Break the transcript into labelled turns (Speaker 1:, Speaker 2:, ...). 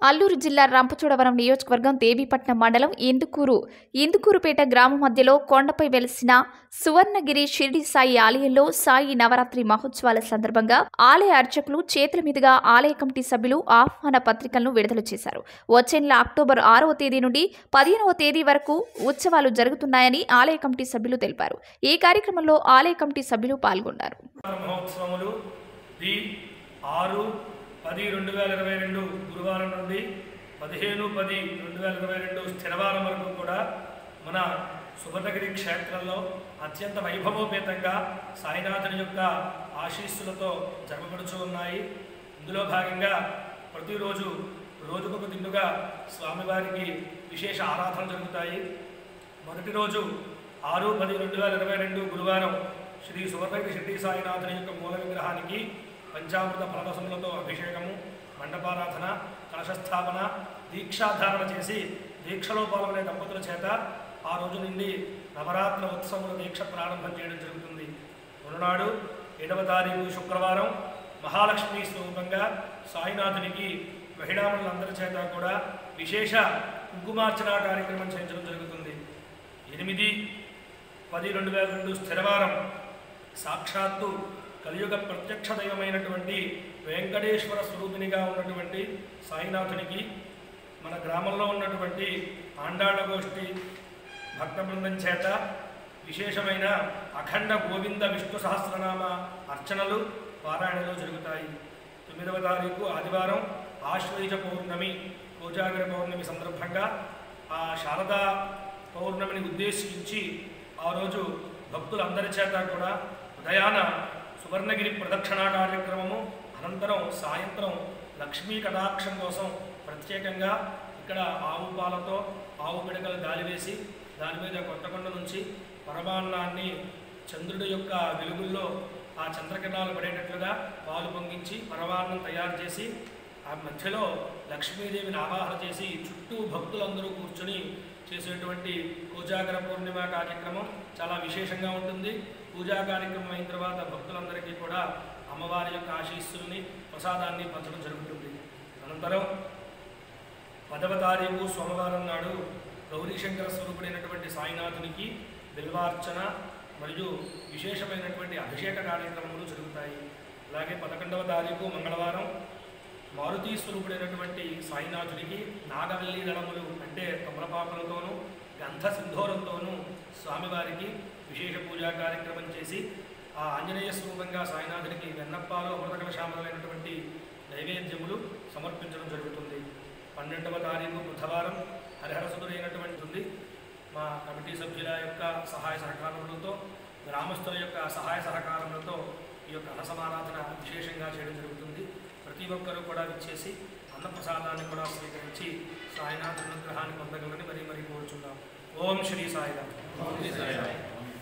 Speaker 1: అల్లూరు జిల్లా రంపచోడవరం నియోజకవర్గం దేవీపట్నం మండలం ఇందుకూరు ఇందుకూరుపేట గ్రామ మధ్యలో కొండపై వెలిసిన సువర్ణగిరి షిరిడి సాయి ఆలయంలో సాయి నవరాత్రి మహోత్సవాల సందర్భంగా ఆలయ అర్చకులు చేతుల మీదుగా ఆలయ కమిటీ సభ్యులు ఆహ్వాన పత్రికలను విడుదల చేశారు వచ్చే నెల అక్టోబర్ ఆరవ తేదీ నుండి పదిహేనవ తేదీ వరకు ఉత్సవాలు జరుగుతున్నాయని ఆలయ కమిటీ సభ్యులు తెలిపారు ఈ కార్యక్రమంలో ఆలయ కమిటీ సభ్యులు పాల్గొన్నారు
Speaker 2: మహోత్సవములు ది ఆరు పది రెండు వేల ఇరవై రెండు గురువారం నుండి పదిహేను పది రెండు వేల ఇరవై రెండు స్థిరవారం వరకు కూడా మన సుభద్రగిరి క్షేత్రంలో అత్యంత వైభవోపేతంగా సాయినాథుని యొక్క ఆశీస్సులతో జరపబడుచు ఉన్నాయి ఇందులో భాగంగా ప్రతిరోజు రోజుకొక దిండుగా స్వామివారికి విశేష ఆరాధన జరుగుతాయి మొదటి రోజు ఆరు పది రెండు వేల ఇరవై రెండు గురువారం శ్రీ సువర్ణగిరి షిర్డీ సాయినాథుని యొక్క మూల విగ్రహానికి పంచామృత ఫలరసములతో అభిషేకము మండపారాధన కలశస్థాపన దీక్షాధారణ చేసి దీక్షలో పాల్గొనే దంపతుల చేత ఆ రోజు నుండి నవరాత్ర ఉత్సవముల దీక్ష ప్రారంభం చేయడం జరుగుతుంది మరునాడు ఏడవ తారీఖు శుక్రవారం మహాలక్ష్మి స్వరూపంగా సాయినాథునికి మహిళామణులందరి చేత కూడా విశేష కుంకుమార్చన కార్యక్రమం చేయించడం జరుగుతుంది ఎనిమిది పది రెండు వేల రెండు స్థిరవారం సాక్షాత్తు కలియుగ ప్రత్యక్ష దైవమైనటువంటి వెంకటేశ్వర స్వరూపినిగా ఉన్నటువంటి సాయినాథునికి మన గ్రామంలో ఉన్నటువంటి ఆండాళ్ళ గోష్ఠి భక్త బృందం చేత విశేషమైన అఖండ గోవింద విష్ణు సహస్రనామ అర్చనలు పారాయణలు జరుగుతాయి తొమ్మిదవ తారీఖు ఆదివారం ఆశ్వయుజ పౌర్ణమి కోజాగర పౌర్ణమి సందర్భంగా ఆ శారదా పౌర్ణమిని ఉద్దేశించి ఆ రోజు భక్తులందరి చేత కూడా ఉదయాన సువర్ణగిరి ప్రదక్షిణా కార్యక్రమము అనంతరం సాయంత్రం లక్ష్మీ కటాక్షం కోసం ప్రత్యేకంగా ఇక్కడ ఆవు పాలతో ఆవు పిడకలు గాలివేసి దాని మీద కొత్తకొండ నుంచి పరమాన్నాన్ని చంద్రుడి యొక్క వెలుగుల్లో ఆ చంద్రకిరణాలు పడేటట్లుగా పాలు పొంగించి పరమాన్నం తయారు చేసి ఆ మధ్యలో లక్ష్మీదేవిని ఆవాహన చేసి చుట్టూ భక్తులందరూ కూర్చొని చేసేటువంటి పూజాగర పూర్ణిమ కార్యక్రమం చాలా విశేషంగా ఉంటుంది పూజా కార్యక్రమం అయిన తర్వాత భక్తులందరికీ కూడా అమ్మవారి యొక్క ఆశీస్సుల్ని ప్రసాదాన్ని పంచడం జరుగుతుంది అనంతరం పదవ తారీఖు సోమవారం నాడు గౌరీశంకర స్వరూపుడైనటువంటి సాయినాథునికి బిల్వార్చన మరియు విశేషమైనటువంటి అభిషేక కార్యక్రమములు జరుగుతాయి అలాగే పదకొండవ తారీఖు మంగళవారం మారుతి స్వరూపుడైనటువంటి సాయినాథుడికి నాగవల్లి దళములు అంటే కమలపాకులతోనూ గంధ సింధూరంతోనూ స్వామివారికి విశేష పూజా కార్యక్రమం చేసి ఆ ఆంజనేయ స్వరూపంగా సాయినాథుడికి వెన్నప్పాలు అమృతకల శామలైనటువంటి నైవేద్యములు సమర్పించడం జరుగుతుంది పన్నెండవ తారీఖు బుధవారం హరిహరసుదురైనటువంటి ఉంది మా కమిటీ సభ్యుల యొక్క సహాయ సహకారములతో గ్రామస్తుల యొక్క సహాయ సహకారములతో ఈ యొక్క అన్నసమారాధన విశేషంగా చేయడం జరుగుతుంది ప్రతి ఒక్కరూ కూడా విచ్చేసి అన్నప్రసాదాన్ని కూడా స్వీకరించి సాయినాథ్ అనుగ్రహాన్ని పొందగలని మరీ మరీ కోరుచున్నాం ఓం శ్రీ సాయిరామ్